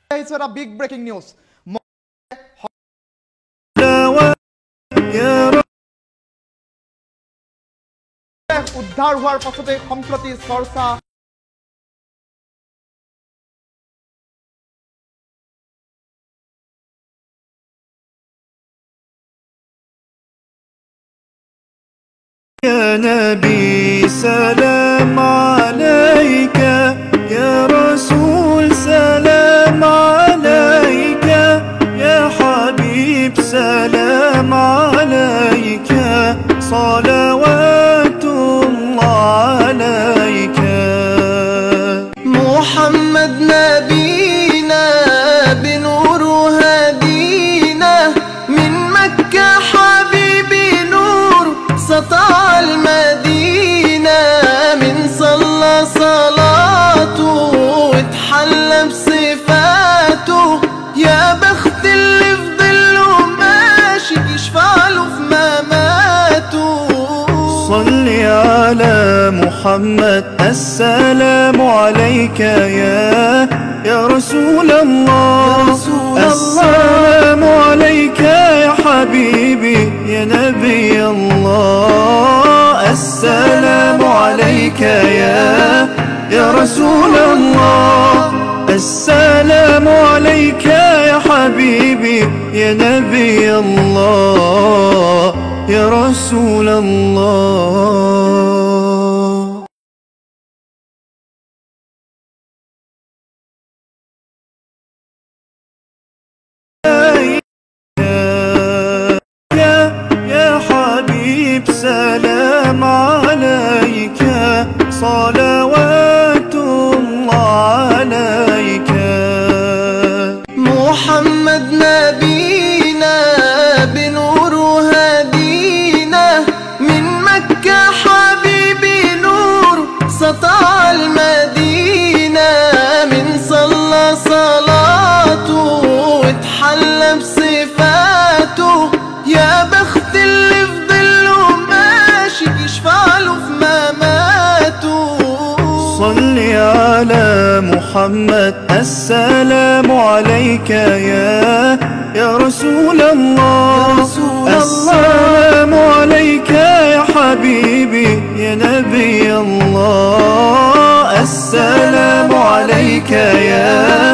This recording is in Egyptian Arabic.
আহিছোঁ এটা big breaking news উদ্ধাৰ হোৱাৰ পাছতে সম্প্ৰতি চৰ্চা يا نبي سلام عليك يا رسول سلام عليك يا حبيب سلام عليك صلوات الله عليك محمد نبينا بنور هدينا من مكة حبيبي نور سطع المدينة من صلى صلاته واتحلى بصفاته يا بخت اللي في ظله ماشي يشفع له في مماته صل على محمد السلام عليك يا يا رسول الله يا رسول السلام عليك يا حبيبي يا نبي الله السلام عليك يا يا رسول الله السلام عليك يا حبيبي يا نبي الله يا رسول الله يا يا حبيب سلام عليك صلوات الله عليك محمد نبينا بنور هدينا من مكة حبيبي نور سطع المدينة من صلى صلاته واتحلى بصفاته يا بخت اللي في ظله ماشي يشفع له في مماته صل على محمد السلام عليك يا يا رسول الله يا رسول الله. السلام عليك يا حبيبي يا نبي الله السلام عليك يا